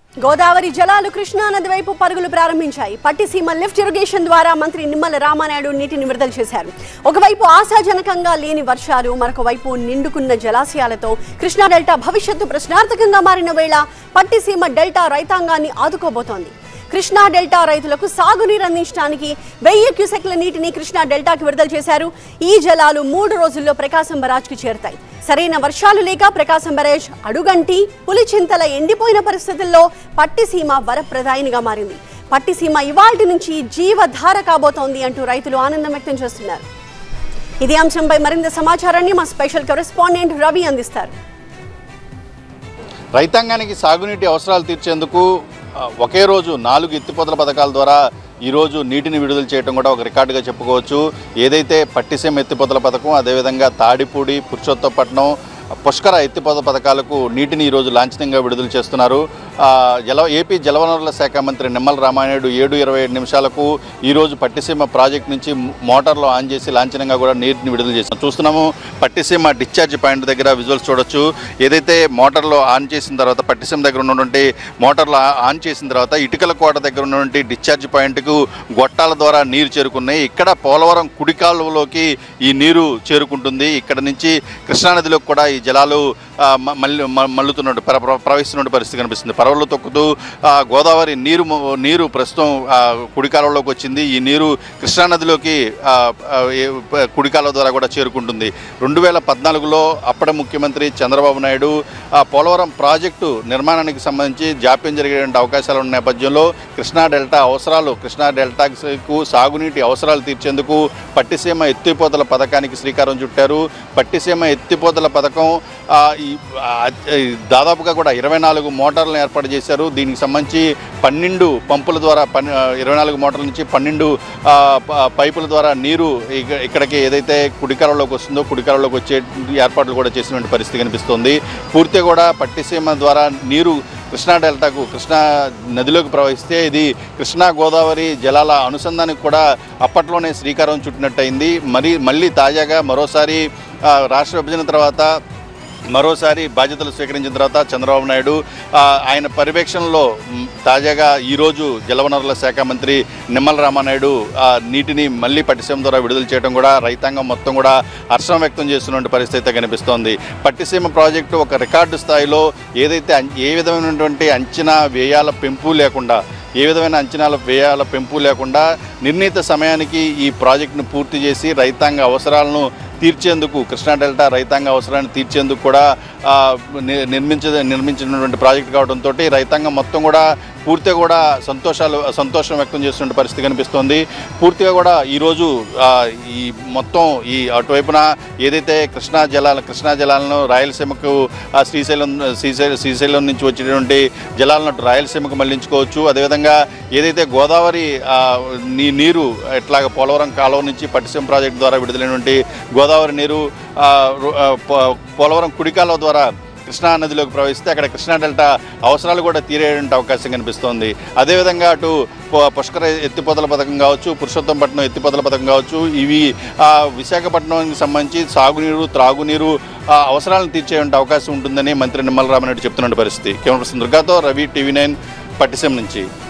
గోదావరి జలాలు కృష్ణా నది వైపు పరుగులు ప్రారంభించాయి పట్టిసీమ లిఫ్ట్ ఇరిగేషన్ ద్వారా మంత్రి నిమ్మల రామానాయుడు నీటిని విడుదల చేశారు ఒకవైపు ఆశాజనకంగా లేని వర్షాలు మరొక వైపు నిండుకున్న జలాశయాలతో కృష్ణా డెల్టా భవిష్యత్తు ప్రశ్నార్థకంగా మారిన వేళ పట్టిసీమ డెల్టా రైతాంగాన్ని ఆదుకోబోతోంది కృష్ణా డెల్టా రైతులకు సాగునీరు అందించడానికి వెయ్యి క్యూసెక్ల నీటిని కృష్ణా డెల్టాకి విడుదల చేశారు ఈ జలాలు మూడు రోజుల్లో ప్రకాశం బరాజ్కు చేరుతాయి సరైన వర్షాలు లేక ప్రకాశం బరేజ్ అడుగంటి పులిచింతల ఎండిపోయిన పరిస్థితుల్లో పట్టిసీమ వరప్రదాయినిగా మారింది పట్టిసీమ ఇవాల్టి నుంచి జీవధార కాబోతోంది అంటూ రైతులు ఆనందం వ్యక్తం చేస్తున్నారు ఇదే అంశంపై మరింత సమాచారాన్ని మా స్పెషల్ కరెస్పాండెంట్ రవి అందిస్తారు రైతాంగానికి సాగునీటి అవసరాలు తీర్చేందుకు ఆ, ఒకే రోజు నాలుగు ఎత్తిపోతల పథకాల ద్వారా ఈరోజు నీటిని విడుదల చేయడం కూడా ఒక రికార్డుగా చెప్పుకోవచ్చు ఏదైతే పట్టిసీమ ఎత్తిపోతల పథకం అదేవిధంగా తాడిపూడి పురుషోత్తపట్నం పుష్కర ఎత్తిపోతల పథకాలకు నీటిని ఈరోజు లాంఛనంగా విడుదల చేస్తున్నారు ఆ, జల ఏపీ జలవనరుల శాఖ మంత్రి నిమ్మల రామానాయుడు ఏడు ఇరవై ఏడు నిమిషాలకు ఈరోజు పట్టిసీమ ప్రాజెక్ట్ నుంచి మోటార్లు ఆన్ చేసి లాంఛనంగా కూడా నీటిని విడుదల చేస్తున్నాం చూస్తున్నాము పట్టిసీమ డిశ్చార్జ్ పాయింట్ దగ్గర విజువల్స్ చూడొచ్చు ఏదైతే మోటార్లు ఆన్ చేసిన తర్వాత పట్టిసీమ దగ్గర ఉన్నటువంటి మోటార్లు ఆ- ఆన్ చేసిన తర్వాత ఇటుకల కోట దగ్గర ఉన్నటువంటి డిశ్చార్జ్ పాయింట్కు గొట్టాల ద్వారా నీరు చేరుకున్నాయి ఇక్కడ పోలవరం కుడి కాలువలోకి ఈ నీరు చేరుకుంటుంది ఇక్కడ నుంచి కృష్ణానదిలోకి కూడా ఈ జలాలు ఆ, మ- మళ్ళీ మ- మల్లుతున్నట్టు ప్ర- ప్ర- ప్రవహిస్తున్న పరిస్థితి కనిపిస్తుంది పరవలు తొక్కుతూ ఆ, గోదావరి నీరు ము- నీరు ప్రస్తుతం ఆ, కుడి కాలువలోకి వచ్చింది ఈ నీరు కృష్ణానదిలోకి ఆ, ఆ, ఏ- ప- కుడి కాలువ ద్వారా కూడా చేరుకుంటుంది రెండు వేల పద్నాలుగులో అప్పటి ముఖ్యమంత్రి చంద్రబాబు నాయుడు ఆ పోలవరం ప్రాజెక్టు నిర్మాణానికి సంబంధించి జాప్యం జరిగేటువంటి అవకాశాలు ఉన్న నేపథ్యంలో కృష్ణా డెల్టా అవసరాలు కృష్ణా డెల్టాకు సాగునీటి అవసరాలు తీర్చేందుకు పట్టిసీమ ఎత్తిపోతల పథకానికి శ్రీకారం చుట్టారు పట్టిసీమ ఎత్తిపోతల పథకం ఆ, ఈ ఆ, ఈ దాదాపుగా కూడా ఇరవై నాలుగు మోటార్లను ఏర్పాటు చేశారు దీనికి సంబంధించి పన్నెండు పంపుల ద్వారా పన్ ఇరవై నాలుగు మోటార్ల నుంచి పన్నెండు ఆ, ప- పైపుల ద్వారా నీరు ఇక- ఇక్కడికి ఏదైతే కుడికాలంలోకి వస్తుందో కుడికాలంలోకి వచ్చే ఏర్పాట్లు కూడా చేసినటువంటి పరిస్థితి కనిపిస్తుంది పూర్తిగా కూడా పట్టిసీమ ద్వారా నీరు కృష్ణా డెల్టాకు కృష్ణా నదిలోకి ప్రవహిస్తే ఇది కృష్ణా గోదావరి జలాల అనుసంధానికి కూడా అప్పట్లోనే శ్రీకారం చుట్టినట్టయింది మరి మళ్ళీ తాజాగా మరోసారి ఆ, రాష్ట్ర విభజన తర్వాత మరోసారి బాధ్యతలు స్వీకరించిన తర్వాత చంద్రబాబు నాయుడు ఆ, ఆయన పర్యవేక్షణలో మ్, తాజాగా ఈరోజు జలవనరుల శాఖ మంత్రి నిమ్మల రామానాయుడు ఆ, నీటిని మళ్ళీ పట్టిసీమ ద్వారా విడుదల చేయడం కూడా రైతాంగం మొత్తం కూడా హర్షం వ్యక్తం చేస్తున్నటువంటి పరిస్థితి కనిపిస్తోంది పట్టిసీమ ప్రాజెక్టు ఒక రికార్డు స్థాయిలో ఏదైతే అం- ఏ విధమైనటువంటి అంచనా వ్యయాల పెంపు లేకుండా ఏ విధమైన అంచనాల వ్యయాల పెంపు లేకుండా నిర్ణీత సమయానికి ఈ ప్రాజెక్టును పూర్తి చేసి రైతాంగ అవసరాలను తీర్చేందుకు కృష్ణా డెల్టా రైతాంగ అవసరాన్ని తీర్చేందుకు కూడా ఆ, ని- నిర్మించ నిర్మించినటువంటి ప్రాజెక్ట్ కావడంతో రైతాంగం మొత్తం కూడా పూర్తిగా కూడా సంతోషాలు సంతోషం వ్యక్తం చేస్తున్న పరిస్థితి కనిపిస్తోంది పూర్తిగా కూడా ఈరోజు ఆ, ఈ మొత్తం ఈ అటువైపున ఏదైతే కృష్ణా జలాల కృష్ణా జలాలను రాయలసీమకు ఆ, శ్రీశైలం శ్రీశైలం శ్రీశైలం నుంచి వచ్చేటువంటి జలాలను అటు రాయలసీమకు మళ్లించుకోవచ్చు అదేవిధంగా ఏదైతే గోదావరి ఆ, నీ నీరు ఎట్లాగ పోలవరం కాలువ నుంచి పట్టిసీమ ప్రాజెక్టు ద్వారా విడుదలైనటువంటి గోదావరి నీరు ఆ, రు- ఆ, పో- పోలవరం కుడి కాలువ ద్వారా కృష్ణా నదిలోకి ప్రవహిస్తే అక్కడ కృష్ణా డెల్టా అవసరాలు కూడా తీరేటువంటి అవకాశం కనిపిస్తోంది అదేవిధంగా అటు పు- పుష్కర ఎత్తిపోతల పథకం కావచ్చు పురుషోత్తంపట్నం ఎత్తిపోతల పథకం కావచ్చు ఇవి ఆ, విశాఖపట్నానికి సంబంధించి సాగునీరు త్రాగునీరు ఆ, అవసరాలను తీర్చేటువంటి అవకాశం ఉంటుందని మంత్రి నిమ్మల రామనాయుడు చెప్తున్న పరిస్థితి కెమెరా పర్సన్ దుర్గాతో రవి టీవీ నైన్ పట్టిసీమ నుంచి